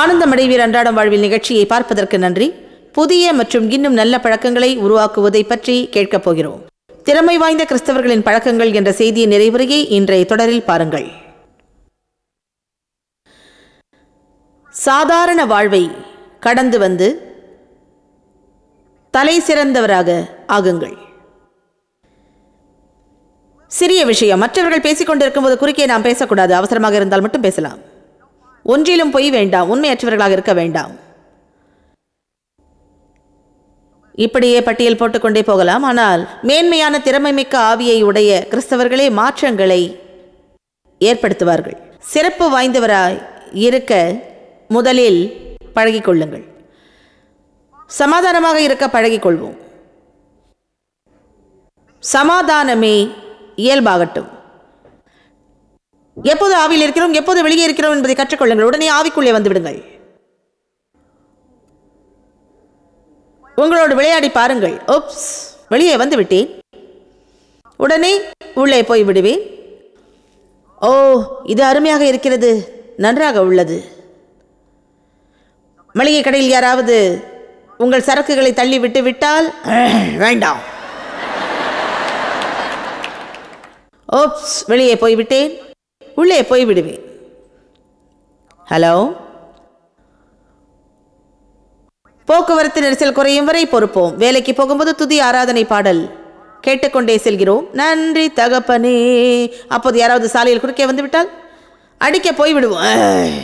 ஆனந்தமடைவீர் அன்றாடம் வாழ்வில் நிகழ்ச்சியை பார்ப்பதற்கு நன்றி புதிய மற்றும் இன்னும் நல்ல பழக்கங்களை உருவாக்குவதை பற்றி கேட்கப் போகிறோம் திறமை வாய்ந்த கிறிஸ்தவர்களின் பழக்கங்கள் என்ற செய்தியின் நிறைவுரையை இன்றைய தொடரில் பாருங்கள் சாதாரண வாழ்வை கடந்து வந்து தலை சிறந்தவராக ஆகுங்கள் சிறிய விஷயம் மற்றவர்கள் பேசிக் கொண்டிருக்கும்போது குறுக்கே நாம் பேசக்கூடாது அவசரமாக இருந்தால் மட்டும் பேசலாம் ஒன்றிலும் பொய் வேண்டாம் உண்மையற்றவர்களாக இருக்க வேண்டாம் இப்படியே பட்டியல் போட்டுக்கொண்டே போகலாம் ஆனால் மேன்மையான திறமைமிக்க ஆவியை உடைய கிறிஸ்தவர்களே மாற்றங்களை ஏற்படுத்துவார்கள் சிறப்பு வாய்ந்தவராய் இருக்க முதலில் பழகிக் கொள்ளுங்கள் சமாதானமாக இருக்க பழகிக் கொள்வோம் சமாதானமே இயல்பாகட்டும் எப்போது ஆவியில் இருக்கிறோம் எப்போது வெளியே இருக்கிறோம் என்பதை கற்றுக்கொள்ளுங்கள் உடனே ஆவிக்குள்ளே வந்து விடுங்கள் உங்களோடு விளையாடி பாருங்கள் ஓப்ஸ் வெளியே வந்து விட்டேன் உடனே உள்ளே போய் விடுவேன் ஓ இது அருமையாக இருக்கிறது நன்றாக உள்ளது மளிகை கடையில் யாராவது உங்கள் சரக்குகளை தள்ளி விட்டு விட்டால் வேண்டாம் ஓப்ஸ் வெளியே போய்விட்டேன் உள்ளே போய் விடுவேன் ஹலோ போக்குவரத்து நெரிசல் குறையும் வரை பொறுப்போம் வேலைக்கு போகும்போது துதி ஆராதனை பாடல் கேட்டுக்கொண்டே செல்கிறோம் நன்றி தகப்பனே அப்போது யாராவது சாலையில் குறுக்கே வந்து விட்டால் அடிக்க போய் விடுவோம் ஐ.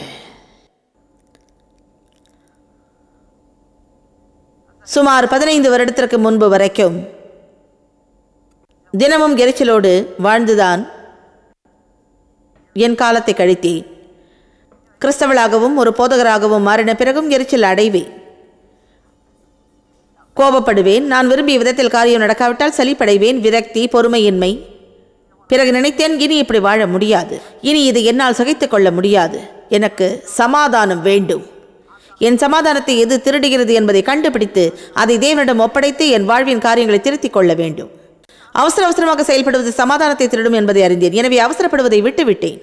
சுமார் பதினைந்து வருடத்திற்கு முன்பு வரைக்கும் தினமும் எரிச்சலோடு வாழ்ந்துதான் என் காலத்தை கழித்தேன் கிறிஸ்தவளாகவும் ஒரு போதகராகவும் மாறின பிறகும் எரிச்சல் அடைவேன் கோபப்படுவேன் நான் விரும்பிய விதத்தில் காரியம் நடக்காவிட்டால் சலிப்படைவேன் விரக்தி பொறுமையின்மை பிறகு நினைத்தேன் இனி இப்படி வாழ முடியாது இனி இதை என்னால் சகித்துக் கொள்ள முடியாது எனக்கு சமாதானம் வேண்டும் என் சமாதானத்தை எது திருடுகிறது என்பதை கண்டுபிடித்து அதை தேவனிடம் ஒப்படைத்து என் வாழ்வின் காரியங்களை திருத்திக் கொள்ள வேண்டும் அவசர அவசரமாக செயல்படுவது சமாதானத்தை திருடும் என்பதை அறிந்தேன் எனவே அவசரப்படுவதை விட்டுவிட்டேன்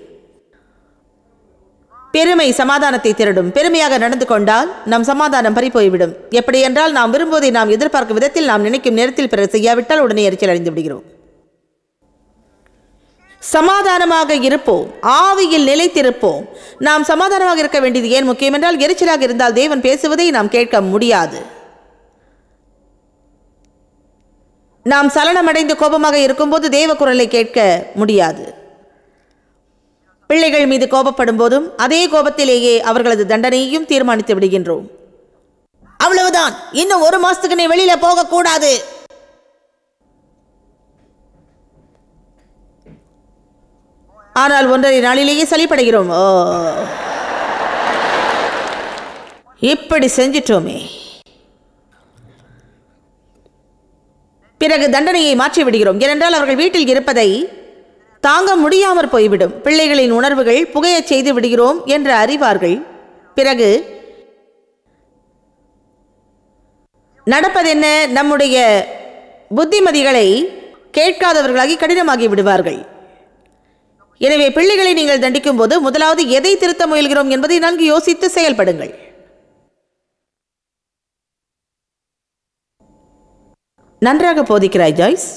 பெருமை சமாதானத்தை திருடும் பெருமையாக நடந்து கொண்டால் நம் சமாதானம் பறிப்போய்விடும் எப்படி என்றால் நாம் விரும்புவதை நாம் எதிர்பார்க்கும் விதத்தில் நாம் நினைக்கும் நேரத்தில் பிறர் செய்யாவிட்டால் உடனே எரிச்சல் அடைந்து விடுகிறோம் சமாதானமாக இருப்போம் ஆவியில் நிலைத்திருப்போம் நாம் சமாதானமாக இருக்க வேண்டியது ஏன் முக்கியம் என்றால் எரிச்சலாக இருந்தால் தேவன் பேசுவதை நாம் கேட்க முடியாது நாம் சலனமடைந்து கோபமாக இருக்கும்போது தேவ குரலை கேட்க முடியாது பிள்ளைகள் மீது கோபப்படும் போதும் அதே கோபத்திலேயே அவர்களது தண்டனையையும் தீர்மானித்து விடுகின்றோம் அவ்வளவுதான் இன்னும் ஒரு மாசத்துக்கு நீ வெளியில போக கூடாது ஆனால் ஒன்றரை நாளிலேயே சளிப்படைகிறோம் ஓ இப்படி செஞ்சிட்டோமே பிறகு தண்டனையை மாற்றி விடுகிறோம் ஏனென்றால் அவர்கள் வீட்டில் இருப்பதை தாங்க முடியாமற் போய்விடும் பிள்ளைகளின் உணர்வுகள் புகையச் செய்து விடுகிறோம் என்று அறிவார்கள் பிறகு நடப்பதென்ன நம்முடைய புத்திமதிகளை கேட்காதவர்களாகி கடினமாகி விடுவார்கள் எனவே பிள்ளைகளை நீங்கள் தண்டிக்கும் போது முதலாவது எதை திருத்த முயல்கிறோம் என்பதை நன்கு யோசித்து செயல்படுங்கள் நன்றாக போதிக்கிறாய் ஜாய்ஸ்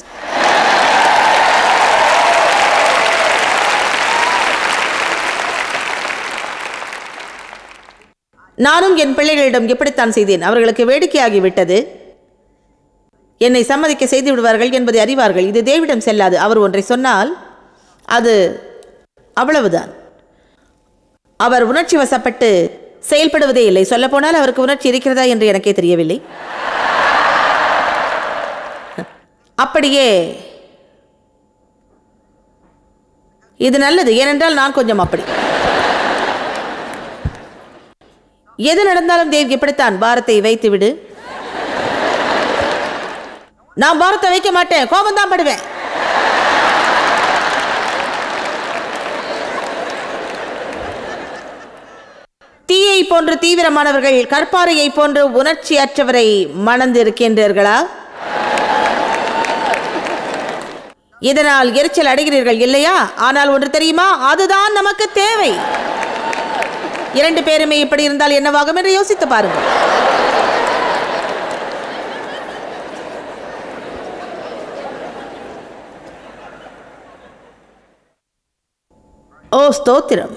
நானும் என் பிள்ளைகளிடம் எப்படித்தான் செய்தேன் அவர்களுக்கு வேடிக்கையாகி விட்டது என்னை சம்மதிக்க செய்து விடுவார்கள் என்பதை அறிவார்கள் இது தேவிடம் செல்லாது அவர் ஒன்றை சொன்னால் அது அவ்வளவுதான் அவர் உணர்ச்சி வசப்பட்டு செயல்படுவதே இல்லை சொல்லப்போனால் அவருக்கு உணர்ச்சி இருக்கிறதா என்று எனக்கே தெரியவில்லை அப்படியே இது நல்லது ஏனென்றால் நான் கொஞ்சம் அப்படி எது நடந்தாலும் தேவ் இப்படித்தான் பாரத்தை வைத்து விடு நான் பாரத்தை வைக்க மாட்டேன் கோபம் தான் படுவேன் தீயை போன்று தீவிரமானவர்கள் கற்பாறையை போன்று உணர்ச்சியற்றவரை மணந்திருக்கின்றீர்களா இதனால் எரிச்சல் அடைகிறீர்கள் இல்லையா ஆனால் ஒன்று தெரியுமா அதுதான் நமக்கு தேவை இரண்டு பேருமே இப்படி இருந்தால் என்னவாகும் என்று யோசித்து பாருங்கள் ஓ ஸ்தோத்திரம்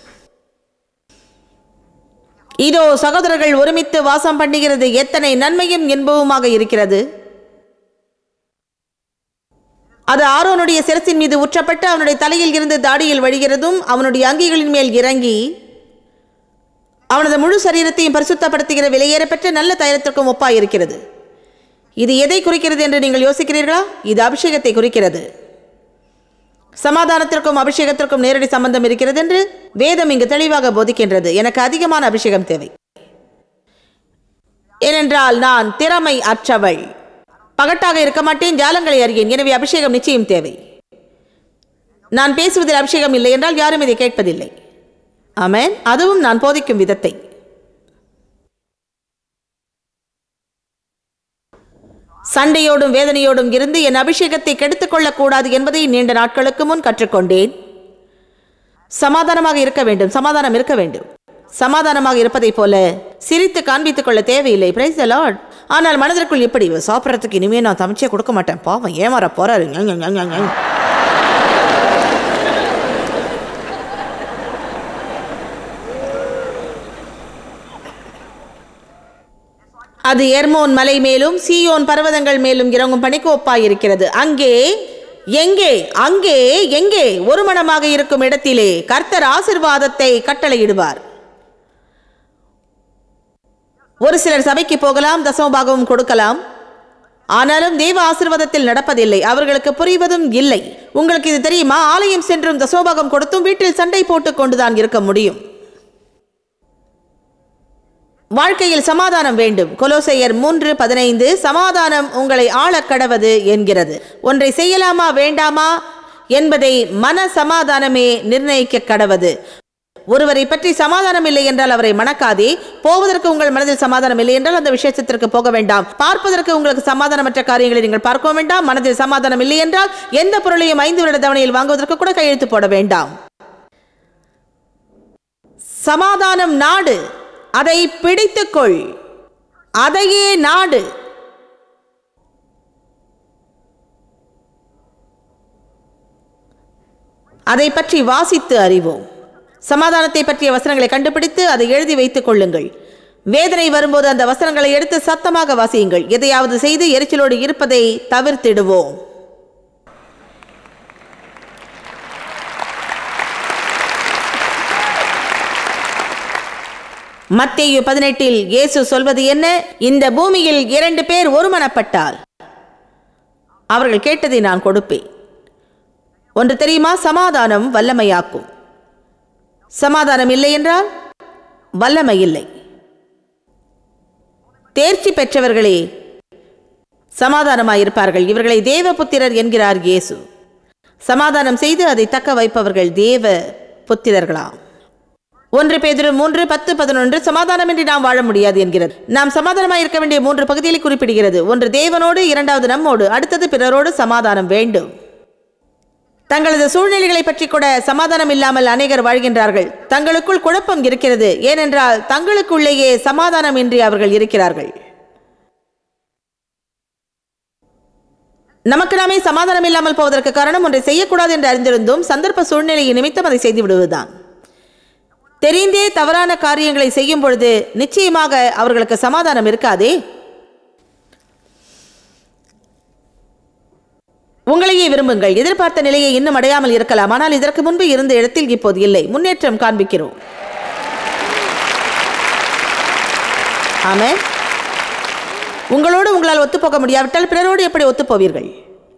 இதோ சகோதரர்கள் ஒருமித்து வாசம் பண்ணுகிறது எத்தனை நன்மையும் என்பவுமாக இருக்கிறது அது ஆரோனுடைய சிரசின் மீது ஊற்றப்பட்டு அவனுடைய தலையில் இருந்து தாடியில் வழிகிறதும் அவனுடைய அங்கிகளின் மேல் இறங்கி அவனது முழு சரீரத்தையும் பரிசுத்தப்படுத்துகிற விலையேறப்பெற்ற நல்ல தைலத்திற்கும் ஒப்பாயிருக்கிறது இது எதை குறிக்கிறது என்று நீங்கள் யோசிக்கிறீர்களா இது அபிஷேகத்தை குறிக்கிறது சமாதானத்திற்கும் அபிஷேகத்திற்கும் நேரடி சம்பந்தம் இருக்கிறது என்று வேதம் இங்கு தெளிவாக போதிக்கின்றது எனக்கு அதிகமான அபிஷேகம் தேவை ஏனென்றால் நான் திறமை அற்றவள் பகட்டாக இருக்க மாட்டேன் ஜாலங்களை அறியேன் எனவே அபிஷேகம் நிச்சயம் தேவை நான் பேசுவதில் அபிஷேகம் இல்லை என்றால் யாரும் இதை கேட்பதில்லை ஆமென் அதுவும் நான் போதிக்கும் விதத்தை சண்டையோடும் வேதனையோடும் இருந்து என் அபிஷேகத்தை கெடுத்துக் கொள்ளக்கூடாது என்பதை நீண்ட நாட்களுக்கு முன் கற்றுக்கொண்டேன் சமாதானமாக இருக்க வேண்டும் சமாதானம் இருக்க வேண்டும் சமாதானமாக இருப்பதைப் போல சிரித்து காண்பித்துக் கொள்ள தேவையில்லை பிரைஸ் லார்ட் ஆனால் மனதிற்குள் இப்படி இவ சாப்பிட்றதுக்கு இனிமே நான் சமைச்சே கொடுக்க மாட்டேன் பாவம் ஏமாற போறாரு ஞங், ஞங், ஞங், ஞங், ஞங். அது எர்மோன் மலை மேலும் சீயோன் பர்வதங்கள் மேலும் இறங்கும் பணிக்கு ஒப்பாயிருக்கிறது அங்கே எங்கே அங்கே எங்கே ஒரு மனமாக இருக்கும் இடத்திலே கர்த்தர் ஆசிர்வாதத்தை கட்டளையிடுவார் ஒரு சிலர் சபைக்கு போகலாம் தசமபாகவும் கொடுக்கலாம் ஆனாலும் தேவ ஆசிர்வாதத்தில் நடப்பதில்லை அவர்களுக்கு புரிவதும் இல்லை உங்களுக்கு இது தெரியுமா ஆலயம் சென்றும் தசோபாகம் கொடுத்தும் வீட்டில் சண்டை போட்டுக் கொண்டுதான் இருக்க முடியும் வாழ்க்கையில் சமாதானம் வேண்டும் கொலோசையர் மூன்று பதினைந்து சமாதானம் உங்களை ஆளக் கடவது என்கிறது ஒன்றை செய்யலாமா வேண்டாமா என்பதை மன சமாதானமே நிர்ணயிக்க கடவது ஒருவரை பற்றி சமாதானம் இல்லை என்றால் அவரை மணக்காதே போவதற்கு உங்கள் மனதில் சமாதானம் இல்லை என்றால் அந்த விஷயத்திற்கு போக வேண்டாம் பார்ப்பதற்கு உங்களுக்கு சமாதானமற்ற காரியங்களை நீங்கள் பார்க்க வேண்டாம் மனதில் சமாதானம் இல்லை என்றால் எந்த பொருளையும் ஐந்து வருட தவணையில் வாங்குவதற்கு கூட கையெழுத்து போட வேண்டாம் சமாதானம் நாடு அதை பிடித்துக்கொள் அதையே நாடு அதை பற்றி வாசித்து அறிவோம் சமாதானத்தை பற்றிய வசனங்களை கண்டுபிடித்து அதை எழுதி வைத்துக் கொள்ளுங்கள் வேதனை வரும்போது அந்த வசனங்களை எடுத்து சத்தமாக வாசியுங்கள் எதையாவது செய்து எரிச்சலோடு இருப்பதை தவிர்த்திடுவோம் மத்தேயு பதினெட்டில் இயேசு சொல்வது என்ன இந்த பூமியில் இரண்டு பேர் ஒருமனப்பட்டால் அவர்கள் கேட்டதை நான் கொடுப்பேன் ஒன்று தெரியுமா சமாதானம் வல்லமையாக்கும் சமாதானம் இல்லை என்றால் வல்லமை இல்லை தேர்ச்சி பெற்றவர்களே சமாதானமாயிருப்பார்கள் இவர்களை தேவபுத்திரர் என்கிறார் இயேசு சமாதானம் செய்து அதை தக்க வைப்பவர்கள் தேவ புத்திரர்களாம் ஒன்று பேதிரு மூன்று பத்து பதினொன்று சமாதானமின்றி நாம் வாழ முடியாது என்கிறது நாம் சமாதானமாக இருக்க வேண்டிய மூன்று பகுதிகளை குறிப்பிடுகிறது ஒன்று தேவனோடு இரண்டாவது நம்மோடு அடுத்தது பிறரோடு சமாதானம் வேண்டும் தங்களது சூழ்நிலைகளை பற்றி கூட சமாதானம் இல்லாமல் அநேகர் வாழ்கின்றார்கள் தங்களுக்குள் குழப்பம் இருக்கிறது ஏனென்றால் தங்களுக்குள்ளேயே சமாதானம் இன்றி அவர்கள் இருக்கிறார்கள் நமக்கு நாமே சமாதானம் இல்லாமல் போவதற்கு காரணம் ஒன்றை செய்யக்கூடாது என்று அறிந்திருந்தும் சந்தர்ப்ப சூழ்நிலை நிமித்தம் அதை செய்து விடுவதுதான் தெரிந்தே தவறான காரியங்களை செய்யும் பொழுது நிச்சயமாக அவர்களுக்கு சமாதானம் இருக்காதே உங்களையே விரும்புங்கள் எதிர்பார்த்த நிலையை இன்னும் அடையாமல் இருக்கலாம் ஆனால் இதற்கு முன்பு இருந்த இடத்தில் இப்போது இல்லை முன்னேற்றம் காண்பிக்கிறோம் ஆமே உங்களோடு உங்களால் ஒத்துப்போக முடியாவிட்டால் பிறரோடு எப்படி ஒத்துப்போவீர்கள்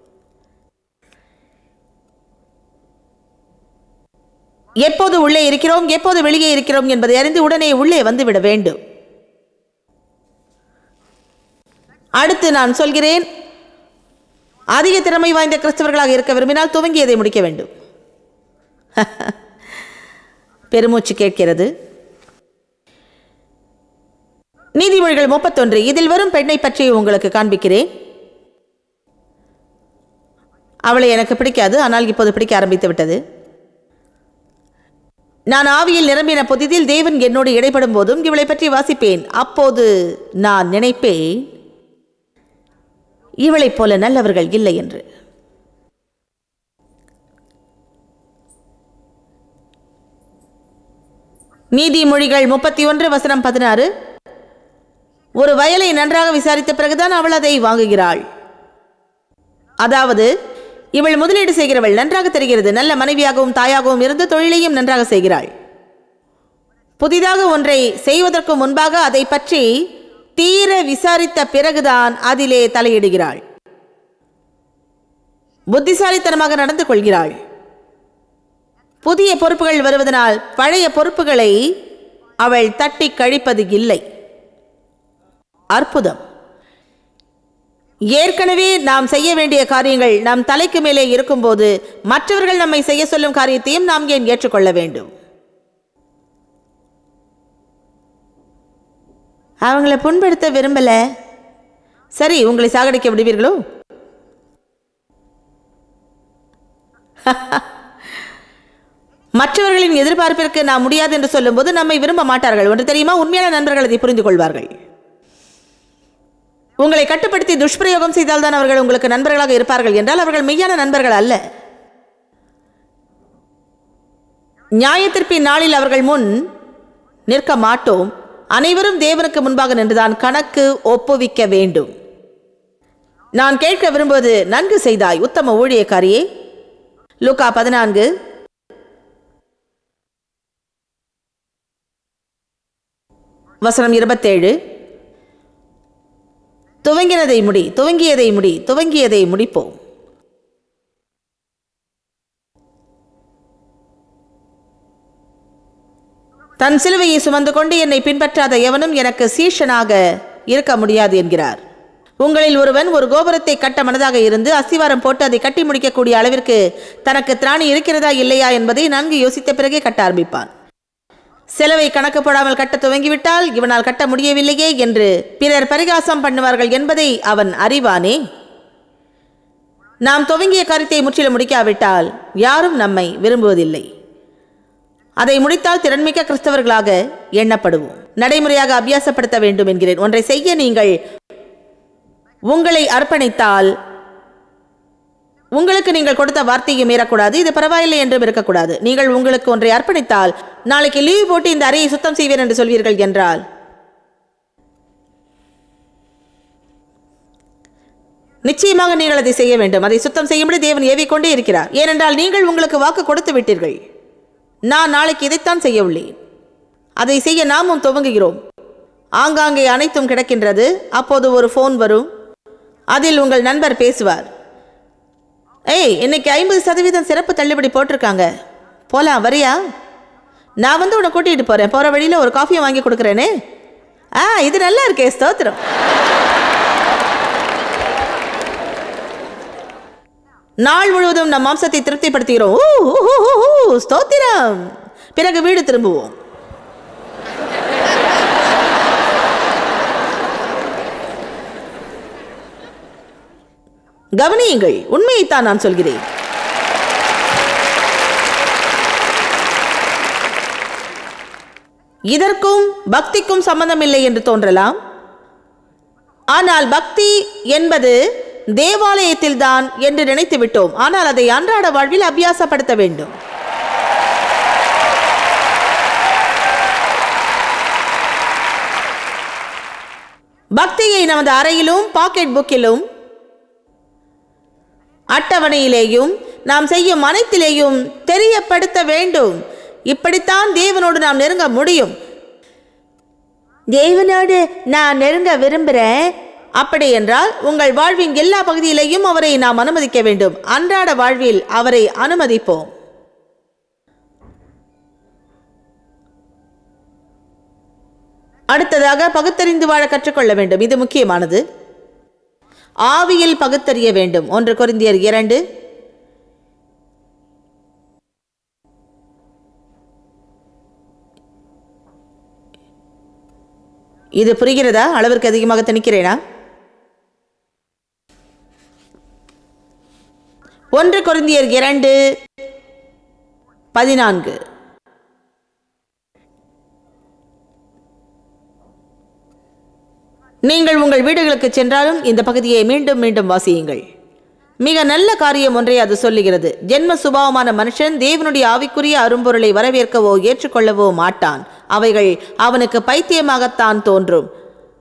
எப்போது உள்ளே இருக்கிறோம் எப்போது வெளியே இருக்கிறோம் என்பதை அறிந்து உடனே உள்ளே வந்துவிட வேண்டும் அடுத்து நான் சொல்கிறேன் அதிக திறமை வாய்ந்த கிறிஸ்தவர்களாக இருக்க விரும்பினால் துவங்கியதை முடிக்க வேண்டும் பெருமூச்சு கேட்கிறது நீதிமொழிகள் முப்பத்தொன்று இதில் வரும் பெண்ணை பற்றி உங்களுக்கு காண்பிக்கிறேன் அவளை எனக்கு பிடிக்காது ஆனால் இப்போது பிடிக்க ஆரம்பித்து விட்டது நான் ஆவியில் நிரம்பின புதிதில் தேவன் என்னோடு இடைப்படும் போதும் இவளை பற்றி வாசிப்பேன் அப்போது நான் நினைப்பேன் இவளைப் போல நல்லவர்கள் இல்லை என்று நீதிமொழிகள் முப்பத்தி ஒன்று வசனம் பதினாறு ஒரு வயலை நன்றாக விசாரித்த பிறகுதான் அவள் அதை வாங்குகிறாள் அதாவது இவள் முதலீடு செய்கிறவள் நன்றாக தெரிகிறது நல்ல மனைவியாகவும் தாயாகவும் இருந்து தொழிலையும் நன்றாக செய்கிறாள் புதிதாக ஒன்றை செய்வதற்கு முன்பாக அதை பற்றி தீர விசாரித்த பிறகுதான் அதிலே தலையிடுகிறாள் புத்திசாலித்தனமாக நடந்து கொள்கிறாள் புதிய பொறுப்புகள் வருவதனால் பழைய பொறுப்புகளை அவள் தட்டி கழிப்பது இல்லை அற்புதம் ஏற்கனவே நாம் செய்ய வேண்டிய காரியங்கள் நம் தலைக்கு மேலே இருக்கும்போது மற்றவர்கள் நம்மை செய்ய சொல்லும் காரியத்தையும் நாம் ஏன் ஏற்றுக்கொள்ள வேண்டும் அவங்கள புண்படுத்த விரும்பல சரி உங்களை சாகடிக்க விடுவீர்களோ மற்றவர்களின் எதிர்பார்ப்பிற்கு நாம் முடியாது என்று சொல்லும்போது நம்மை விரும்ப மாட்டார்கள் ஒன்று தெரியுமா உண்மையான நண்பர்கள் அதை புரிந்து கொள்வார்கள் உங்களை கட்டுப்படுத்தி துஷ்பிரயோகம் செய்தால்தான் அவர்கள் உங்களுக்கு நண்பர்களாக இருப்பார்கள் என்றால் அவர்கள் மெய்யான நண்பர்கள் அல்ல நியாயத்திற்பின் நாளில் அவர்கள் முன் நிற்க மாட்டோம் அனைவரும் தேவனுக்கு முன்பாக நின்றுதான் கணக்கு ஒப்புவிக்க வேண்டும் நான் கேட்க விரும்புவது நன்கு செய்தாய் உத்தம ஊழியக்காரியே லூக்கா பதினான்கு வசனம் இருபத்தேழு துவங்கினதை முடி துவங்கியதை முடி துவங்கியதை முடிப்போம் தன் சிலுவையை சுமந்து கொண்டு என்னை பின்பற்றாத எவனும் எனக்கு சீஷனாக இருக்க முடியாது என்கிறார் உங்களில் ஒருவன் ஒரு கோபுரத்தை கட்ட மனதாக இருந்து அஸ்திவாரம் போட்டு அதை கட்டி முடிக்கக்கூடிய அளவிற்கு தனக்கு திராணி இருக்கிறதா இல்லையா என்பதை நன்கு யோசித்த பிறகே கட்ட ஆரம்பிப்பான் செலவை கணக்கு போடாமல் கட்ட துவங்கிவிட்டால் இவனால் கட்ட முடியவில்லையே என்று பிறர் பரிகாசம் பண்ணுவார்கள் என்பதை அவன் அறிவானே நாம் துவங்கிய காரியத்தை முற்றிலும் முடிக்காவிட்டால் யாரும் நம்மை விரும்புவதில்லை அதை முடித்தால் திறன்மிக்க கிறிஸ்தவர்களாக எண்ணப்படுவோம் நடைமுறையாக அபியாசப்படுத்த வேண்டும் என்கிறேன் ஒன்றை செய்ய நீங்கள் உங்களை அர்ப்பணித்தால் உங்களுக்கு நீங்கள் கொடுத்த வார்த்தையும் மீறக்கூடாது இது பரவாயில்லை என்றும் இருக்கக்கூடாது நீங்கள் உங்களுக்கு ஒன்றை அர்ப்பணித்தால் நாளைக்கு லீவ் போட்டு இந்த அறையை சுத்தம் செய்வேன் என்று சொல்வீர்கள் என்றால் நிச்சயமாக நீங்கள் அதை செய்ய வேண்டும் அதை சுத்தம் செய்யும்படி தேவன் ஏவிக்கொண்டே இருக்கிறார் ஏனென்றால் நீங்கள் உங்களுக்கு வாக்கு கொடுத்து விட்டீர்கள் நான் நாளைக்கு இதைத்தான் செய்ய உள்ளேன் அதை செய்ய நாமும் துவங்குகிறோம் ஆங்காங்கே அனைத்தும் கிடக்கின்றது அப்போது ஒரு ஃபோன் வரும் அதில் உங்கள் நண்பர் பேசுவார் ஏய் இன்னைக்கு ஐம்பது சதவீதம் சிறப்பு தள்ளுபடி போட்டிருக்காங்க போலாம் வரியா நான் வந்து உன்னை கூட்டிகிட்டு போகிறேன் போகிற வழியில் ஒரு காஃபியை வாங்கி கொடுக்குறேனே ஆ இது நல்லா இருக்கே ஸ்தோத்திரம் நாள் முழுவதும் நம் மாம்சத்தை திருப்திப்படுத்துகிறோம் ஊ, ஊ, ஊ, ஊ, ஊ, ஸ்தோத்திரம் பிறகு வீடு திரும்புவோம் கவனியுங்கள் உண்மையைத்தான் நான் சொல்கிறேன் இதற்கும் பக்திக்கும் சம்பந்தமில்லை என்று தோன்றலாம் ஆனால் பக்தி என்பது தேவாலயத்தில்தான் என்று நினைத்து விட்டோம் ஆனால் அதை அன்றாட வாழ்வில் அபியாசப்படுத்த வேண்டும் பக்தியை நமது அறையிலும் பாக்கெட் புக்கிலும் அட்டவணையிலேயும் நாம் செய்யும் அனைத்திலேயும் தெரியப்படுத்த வேண்டும் இப்படித்தான் தேவனோடு நாம் நெருங்க முடியும் தேவனோடு நான் நெருங்க விரும்புகிறேன் அப்படி என்றால் உங்கள் வாழ்வின் எல்லா பகுதியிலேயும் அவரை நாம் அனுமதிக்க வேண்டும் அன்றாட வாழ்வில் அவரை அனுமதிப்போம் அடுத்ததாக பகுத்தறிந்து வாழ கற்றுக்கொள்ள வேண்டும் இது முக்கியமானது ஆவியில் பகுத்தறிய வேண்டும் ஒன்று கொரிந்தியர் இரண்டு இது புரிகிறதா அளவிற்கு அதிகமாக திணிக்கிறேனா ஒன்று கொரிந்தியர் இரண்டு பதினான்கு நீங்கள் உங்கள் வீடுகளுக்கு சென்றாலும் இந்த பகுதியை மீண்டும் மீண்டும் வாசியுங்கள் மிக நல்ல காரியம் ஒன்றை அது சொல்லுகிறது ஜென்ம சுபாவமான மனுஷன் தேவனுடைய ஆவிக்குரிய அரும்பொருளை வரவேற்கவோ ஏற்றுக்கொள்ளவோ மாட்டான் அவைகள் அவனுக்கு பைத்தியமாகத்தான் தோன்றும்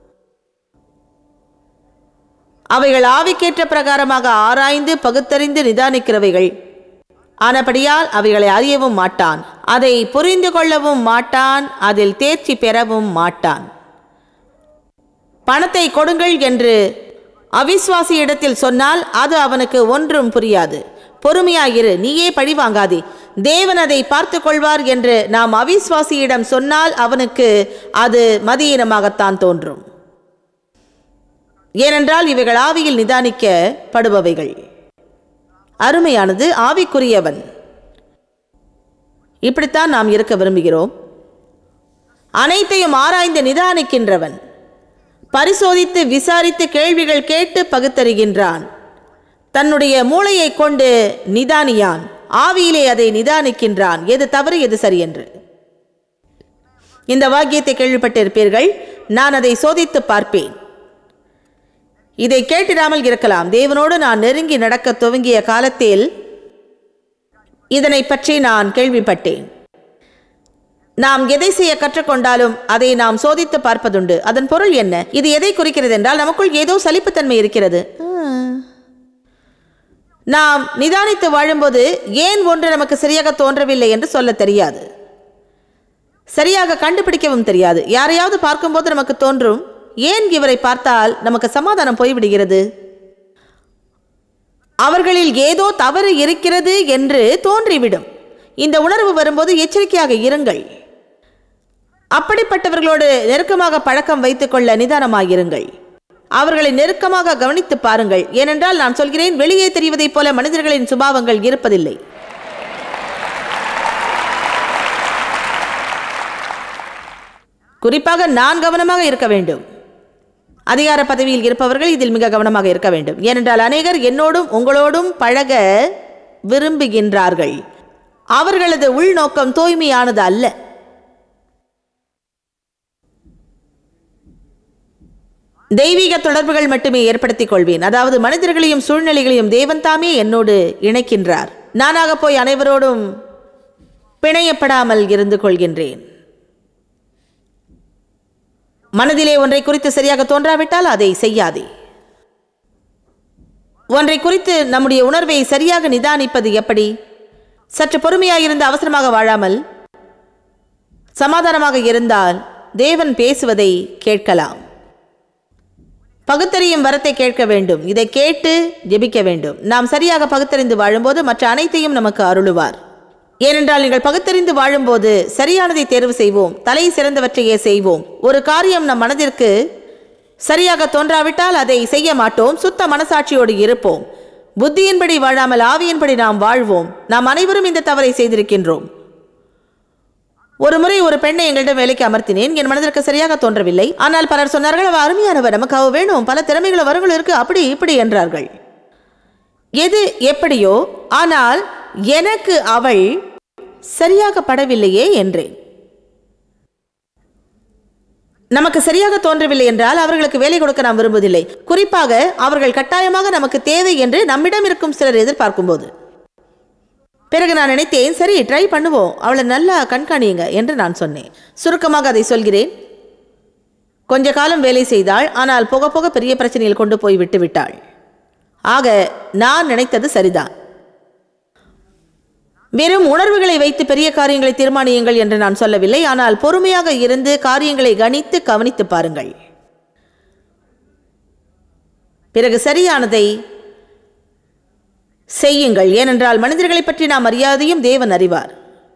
அவைகள் ஆவிக்கேற்ற பிரகாரமாக ஆராய்ந்து பகுத்தறிந்து நிதானிக்கிறவைகள் ஆனபடியால் அவைகளை அறியவும் மாட்டான் அதை புரிந்து கொள்ளவும் மாட்டான் அதில் தேர்ச்சி பெறவும் மாட்டான் பணத்தை கொடுங்கள் என்று அவிஸ்வாசி இடத்தில் சொன்னால் அது அவனுக்கு ஒன்றும் புரியாது பொறுமையாயிரு நீயே பழி வாங்காதே தேவன் அதை பார்த்து கொள்வார் என்று நாம் அவிஸ்வாசியிடம் சொன்னால் அவனுக்கு அது மதியீனமாகத்தான் தோன்றும் ஏனென்றால் இவைகள் ஆவியில் நிதானிக்கப்படுபவைகள் அருமையானது ஆவிக்குரியவன் இப்படித்தான் நாம் இருக்க விரும்புகிறோம் அனைத்தையும் ஆராய்ந்து நிதானிக்கின்றவன் பரிசோதித்து விசாரித்து கேள்விகள் கேட்டு பகுத்தறிகின்றான் தன்னுடைய மூளையை கொண்டு நிதானியான் ஆவியிலே அதை நிதானிக்கின்றான் எது தவறு எது சரி என்று இந்த வாக்கியத்தை கேள்விப்பட்டிருப்பீர்கள் நான் அதை சோதித்து பார்ப்பேன் இதை கேட்டிராமல் இருக்கலாம் தேவனோடு நான் நெருங்கி நடக்க துவங்கிய காலத்தில் இதனை பற்றி நான் கேள்விப்பட்டேன் நாம் எதை செய்ய கற்றுக்கொண்டாலும் அதை நாம் சோதித்து பார்ப்பதுண்டு அதன் பொருள் என்ன இது எதை குறிக்கிறது என்றால் நமக்குள் ஏதோ சலிப்புத்தன்மை இருக்கிறது ஆ. நாம் நிதானித்து வாழும்போது ஏன் ஒன்று நமக்கு சரியாக தோன்றவில்லை என்று சொல்ல தெரியாது சரியாக கண்டுபிடிக்கவும் தெரியாது யாரையாவது பார்க்கும்போது நமக்கு தோன்றும் ஏன் இவரை பார்த்தால் நமக்கு சமாதானம் போய்விடுகிறது அவர்களில் ஏதோ தவறு இருக்கிறது என்று தோன்றிவிடும் இந்த உணர்வு வரும்போது எச்சரிக்கையாக இருங்கள் அப்படிப்பட்டவர்களோடு நெருக்கமாக பழக்கம் வைத்துக்கொள்ள நிதானமாயிருங்கள் அவர்களை நெருக்கமாக கவனித்து பாருங்கள் ஏனென்றால் நான் சொல்கிறேன் வெளியே தெரிவதைப் போல மனிதர்களின் சுபாவங்கள் இருப்பதில்லை குறிப்பாக நான் கவனமாக இருக்க வேண்டும் அதிகார பதவியில் இருப்பவர்கள் இதில் மிக கவனமாக இருக்க வேண்டும் ஏனென்றால் அநேகர் என்னோடும் உங்களோடும் பழக விரும்புகின்றார்கள் அவர்களது உள்நோக்கம் தூய்மையானது அல்ல தெய்வீக தொடர்புகள் மட்டுமே ஏற்படுத்திக் கொள்வேன் அதாவது மனிதர்களையும் சூழ்நிலைகளையும் தேவன் தாமே என்னோடு இணைக்கின்றார் நானாக போய் அனைவரோடும் பிணையப்படாமல் இருந்து கொள்கின்றேன் மனதிலே ஒன்றை குறித்து சரியாக தோன்றாவிட்டால் அதை செய்யாதே ஒன்றை குறித்து நம்முடைய உணர்வை சரியாக நிதானிப்பது எப்படி சற்று பொறுமையாயிருந்து அவசரமாக வாழாமல் சமாதானமாக இருந்தால் தேவன் பேசுவதை கேட்கலாம் பகுத்தறியும் வரத்தை கேட்க வேண்டும் இதை கேட்டு ஜெபிக்க வேண்டும் நாம் சரியாக பகுத்தறிந்து வாழும்போது மற்ற அனைத்தையும் நமக்கு அருளுவார் ஏனென்றால் நீங்கள் பகுத்தறிந்து வாழும்போது சரியானதை தேர்வு செய்வோம் தலை சிறந்தவற்றையே செய்வோம் ஒரு காரியம் நம் மனதிற்கு சரியாக தோன்றாவிட்டால் அதை செய்ய மாட்டோம் சுத்த மனசாட்சியோடு இருப்போம் புத்தியின்படி வாழாமல் ஆவியின்படி நாம் வாழ்வோம் நாம் அனைவரும் இந்த தவறை செய்திருக்கின்றோம் ஒரு முறை ஒரு பெண்ணை எங்களிடம் வேலைக்கு அமர்த்தினேன் என் மனதிற்கு சரியாக தோன்றவில்லை ஆனால் பலர் சொன்னார்கள் அவ அருமையானவர் நமக்கு அவ வேணும் பல திறமைகள் வரங்கள் இருக்கு அப்படி இப்படி என்றார்கள் எது எப்படியோ ஆனால் எனக்கு அவள் சரியாக படவில்லையே என்றேன் நமக்கு சரியாக தோன்றவில்லை என்றால் அவர்களுக்கு வேலை கொடுக்க நாம் விரும்புவதில்லை குறிப்பாக அவர்கள் கட்டாயமாக நமக்கு தேவை என்று நம்மிடம் இருக்கும் சிலர் எதிர்பார்க்கும்போது பிறகு நான் நினைத்தேன் சரி ட்ரை பண்ணுவோம் அவளை நல்லா கண்காணியுங்க என்று நான் சொன்னேன் சுருக்கமாக அதை சொல்கிறேன் கொஞ்ச காலம் வேலை செய்தாள் ஆனால் போக போக பெரிய பிரச்சனையில் கொண்டு போய் விட்டு விட்டாள் ஆக நான் நினைத்தது சரிதான் வெறும் உணர்வுகளை வைத்து பெரிய காரியங்களை தீர்மானியுங்கள் என்று நான் சொல்லவில்லை ஆனால் பொறுமையாக இருந்து காரியங்களை கணித்து கவனித்து பாருங்கள் பிறகு சரியானதை செய்யுங்கள் ஏனென்றால் மனிதர்களை பற்றி நாம் அறியாதையும் தேவன் அறிவார்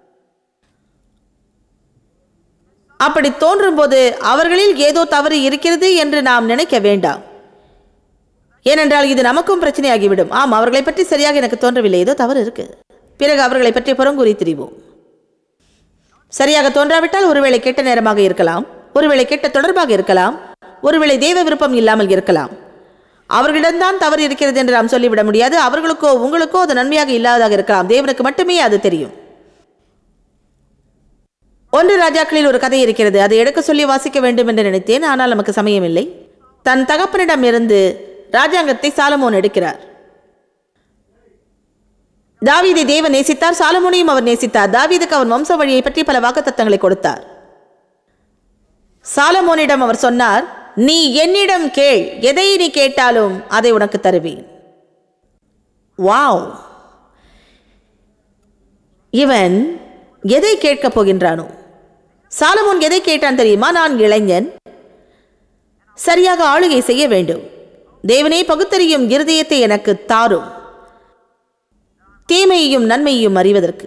அப்படி தோன்றும்போது அவர்களில் ஏதோ தவறு இருக்கிறது என்று நாம் நினைக்க வேண்டாம் ஏனென்றால் இது நமக்கும் பிரச்சனையாகிவிடும் ஆம் அவர்களை பற்றி சரியாக எனக்கு தோன்றவில்லை ஏதோ தவறு இருக்கு பிறகு அவர்களை பற்றி புறங்கூறி திரிவோம் சரியாக தோன்றாவிட்டால் ஒருவேளை கெட்ட நேரமாக இருக்கலாம் ஒருவேளை கெட்ட தொடர்பாக இருக்கலாம் ஒருவேளை தேவ விருப்பம் இல்லாமல் இருக்கலாம் அவர்களிடம்தான் தவறு இருக்கிறது என்று நாம் சொல்லிவிட முடியாது அவர்களுக்கோ உங்களுக்கோ அது நன்மையாக இல்லாததாக இருக்கலாம் தேவனுக்கு மட்டுமே அது தெரியும் ஒன்று ராஜாக்களில் ஒரு கதை இருக்கிறது அதை எடுக்க சொல்லி வாசிக்க வேண்டும் என்று நினைத்தேன் ஆனால் நமக்கு சமயம் இல்லை தன் தகப்பனிடமிருந்து ராஜாங்கத்தை சாலமோன் எடுக்கிறார் தாவீதை தேவன் நேசித்தார் சாலமோனையும் அவர் நேசித்தார் தாவீதுக்கு அவன் வம்ச வழியை பற்றி பல வாக்குத்தத்தங்களை கொடுத்தார் சாலமோனிடம் அவர் சொன்னார் நீ என்னிடம் கேள் எதை நீ கேட்டாலும் அதை உனக்கு தருவேன் வாவ் இவன் எதை கேட்கப் போகின்றானோ சாலமோன் எதை கேட்டான் தெரியுமா நான் இளைஞன் சரியாக ஆளுகை செய்ய வேண்டும் தேவனே பகுத்தறியும் இருதயத்தை எனக்கு தாரும் தீமையையும் நன்மையையும் அறிவதற்கு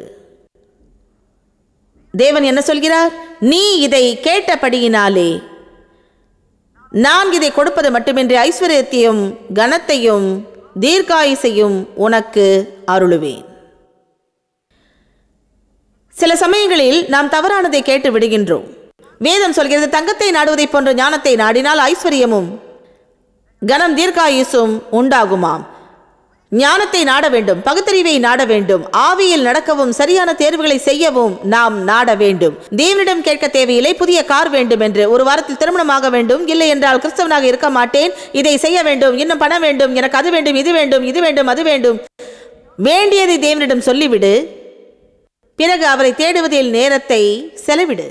தேவன் என்ன சொல்கிறார் நீ இதை கேட்டபடியினாலே நான் இதை கொடுப்பது மட்டுமின்றி ஐஸ்வர்யத்தையும் கனத்தையும் தீர்க்காயுசையும் உனக்கு அருளுவேன் சில சமயங்களில் நாம் தவறானதை கேட்டு விடுகின்றோம் வேதம் சொல்கிறது தங்கத்தை நாடுவதைப் போன்ற ஞானத்தை நாடினால் ஐஸ்வர்யமும் கனம் தீர்க்காயுசும் உண்டாகுமாம் ஞானத்தை நாட வேண்டும் பகுத்தறிவை நாட வேண்டும் ஆவியில் நடக்கவும் சரியான தேர்வுகளை செய்யவும் நாம் நாட வேண்டும் தேவனிடம் கேட்க தேவையில்லை புதிய கார் வேண்டும் என்று ஒரு வாரத்தில் திருமணமாக வேண்டும் இல்லை என்றால் கிறிஸ்தவனாக இருக்க மாட்டேன் இதை செய்ய வேண்டும் இன்னும் பணம் வேண்டும் எனக்கு அது வேண்டும் இது வேண்டும் இது வேண்டும் அது வேண்டும் வேண்டியதை தேவனிடம் சொல்லிவிடு பிறகு அவரை தேடுவதில் நேரத்தை செலவிடு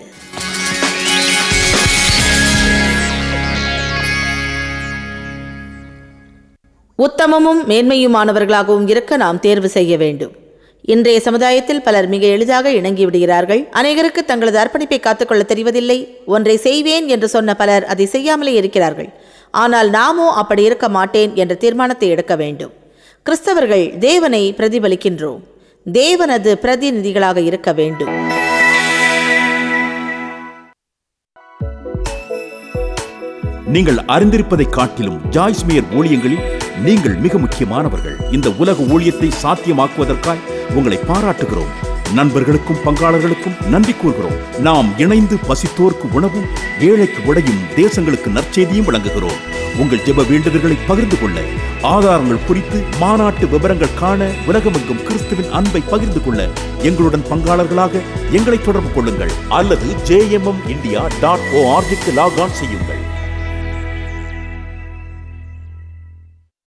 உத்தமமும் மேன்மையுமானவர்களாகவும் இருக்க நாம் தேர்வு செய்ய வேண்டும் இன்றைய சமுதாயத்தில் பலர் மிக எளிதாக இணங்கி விடுகிறார்கள் அநேகருக்கு தங்களது அர்ப்பணிப்பை காத்துக்கொள்ள தெரிவதில்லை ஒன்றை செய்வேன் என்று சொன்ன பலர் அதை செய்யாமலே இருக்கிறார்கள் ஆனால் நாமோ அப்படி இருக்க மாட்டேன் என்ற தீர்மானத்தை எடுக்க வேண்டும் கிறிஸ்தவர்கள் தேவனை பிரதிபலிக்கின்றோம் தேவனது பிரதிநிதிகளாக இருக்க வேண்டும் நீங்கள் அறிந்திருப்பதை காட்டிலும் ஜாய்ஸ் மேயர் ஊழியங்களில் நீங்கள் மிக முக்கியமானவர்கள் இந்த உலக ஊழியத்தை சாத்தியமாக்குவதற்காய் உங்களை பாராட்டுகிறோம் நண்பர்களுக்கும் பங்காளர்களுக்கும் நன்றி கூறுகிறோம் நாம் இணைந்து பசித்தோர்க்கு உணவும் ஏழைக்கு உடையும் தேசங்களுக்கு நற்செய்தியும் வழங்குகிறோம் உங்கள் ஜெப வேண்டுதல்களை பகிர்ந்து கொள்ள ஆதாரங்கள் குறித்து மாநாட்டு விவரங்கள் காண உலகமெங்கும் கிறிஸ்துவின் அன்பை பகிர்ந்து கொள்ள எங்களுடன் பங்காளர்களாக எங்களை தொடர்பு கொள்ளுங்கள் அல்லது ஜேஎம்எம் இந்தியா டாட் ஓஆர்ஜிக்கு லாக் ஆன் செய்யுங்கள்